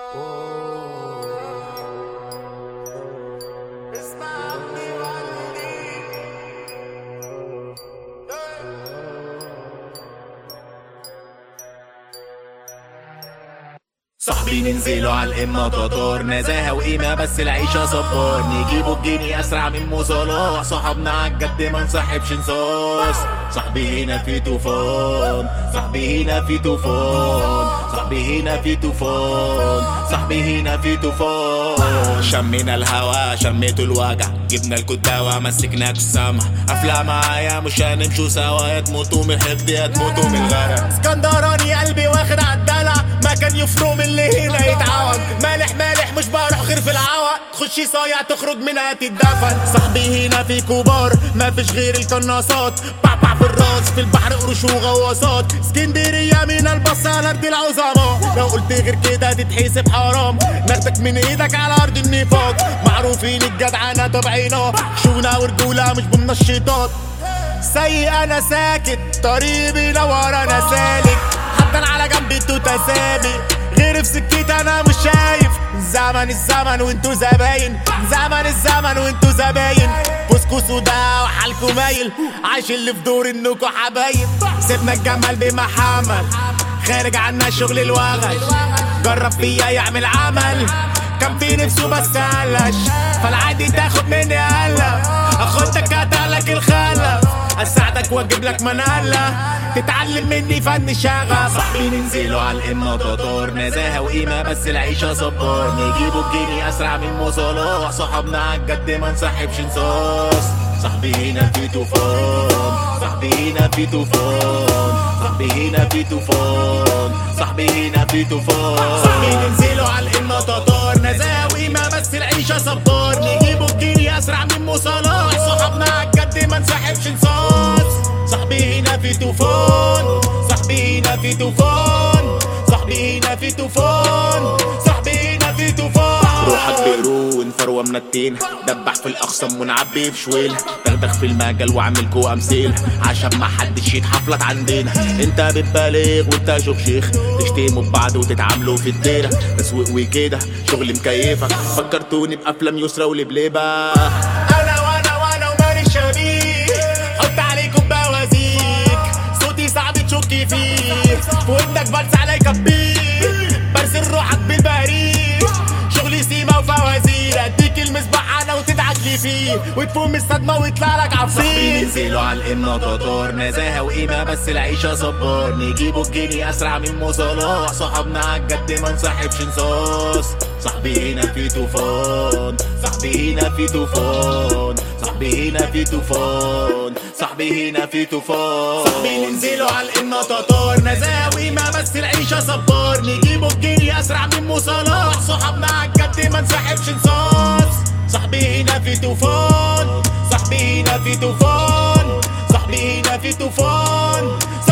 صاحبي ننزلوا على القمة تطور نزاهة وقيمة بس العيشة صبار نجيبوا الجنيه أسرع من مصالح صحابنا عالجد ما نصاحبش نصاص صاحبي هنا في طوفان صاحبي هنا في طوفان صاحبي هنا في طوفان صاحبي هنا في طوفان شمينا الهوا شميتوا الوجع جبنا الكداوة مسكناك السما قافلة معايا مش هنمشوا سوا يا تموتوا من الحقد يا تموتوا من الغرق اسكندراني قلبي واخد عالدلع ما كان يفرق من اللي هنا يتعوض مالح مالح مش بروح غير في العوض تخشي صايع تخرج منها تتدفن صاحبي هنا في كبار ما فيش غير القناصات بعبع في الراس في البحر قروش وغواصات اسكندرية من البص على ارض العظماء لو قلت غير كده تتحسب حرام ناخدك من ايدك على ارض النفاق معروفين الجدعنة طبعنا شونا ورجولة مش بمنشطات سيء انا ساكت طريقي بينور انا سالك حتى على جنب انتوا تسابق غير في سكتي انا مش شايف زمن الزمن وانتوا زباين زمن الزمن وانتوا زباين فوسكوا سودا وحالكوا مايل عايش اللي في دور انكوا حبايب سيبنا الجمال بمحمل خارج عنا شغل الوغش جرب فيا يعمل عمل كان في نفسه بس قلش فالعادي تاخد مني قلة اخدك اتقلك الخلف اساعدك واجيب لك منقلة تتعلم مني فن شغف صاحبي ننزلوا على القمة تطور نزاهة وقيمة بس العيشة صبار نجيبوا الجنيه اسرع من مصالح صحابنا عالجد ما نصاحبش نصاص صاحبي هنا في طوفان صاحبي هنا في طوفان صاحبي هنا في طوفان صاحبي هنا في طوفان صاحبي ننزلوا على القمة تطار نزاهة وقيمة بس العيشة صبار نجيبوا الجنيه اسرع من مصالح صحابنا عالجد ما نصاحبش نصاص صاحبي هنا في طوفان صاحبي هنا في طوفان صاحبي هنا في طوفان صاحبي هنا في طوفان روحك بقرون فروة من التين دبح في الأخصم ونعبي في شويل دغدغ في المجال واعمل جوا أمثيل عشان ما حدش يتحفلط عندنا انت بتبالغ وانت شوف شيخ تشتموا ببعض وتتعاملوا في الديرة تسويق وكده شغل مكيفك فكرتوني بأفلام يسرى ولبليبة أنا وأنا وأنا ومالي شبيه حط عليكم بوازيك صوتي صعب تشكي فيه في ودنك بلس عليك بيه برسل روحك بالبريق شغلي سيما وفوازير اديك المصباح انا وتدعك لي فيه وتفوم الصدمه ويطلع لك عفريت ننزلوا على القمه تطار نزاهه وقيمه بس العيشه صبار نجيبوا الجنيه اسرع من مصالح صحابنا عالجد ما نصاحبش نصاص صاحبي هنا في طوفان صاحبي هنا في طوفان صاحبي هنا في طوفان صاحبي هنا في طوفان صاحبي ننزلوا على القمة تطار نزاهة وقيمة بس العيشة صبار نجيبوا الجنيه أسرع من مصالح صحابنا عالجد ما نصاحبش نصاص صاحبي هنا في طوفان صاحبي هنا في طوفان صاحبي هنا في طوفان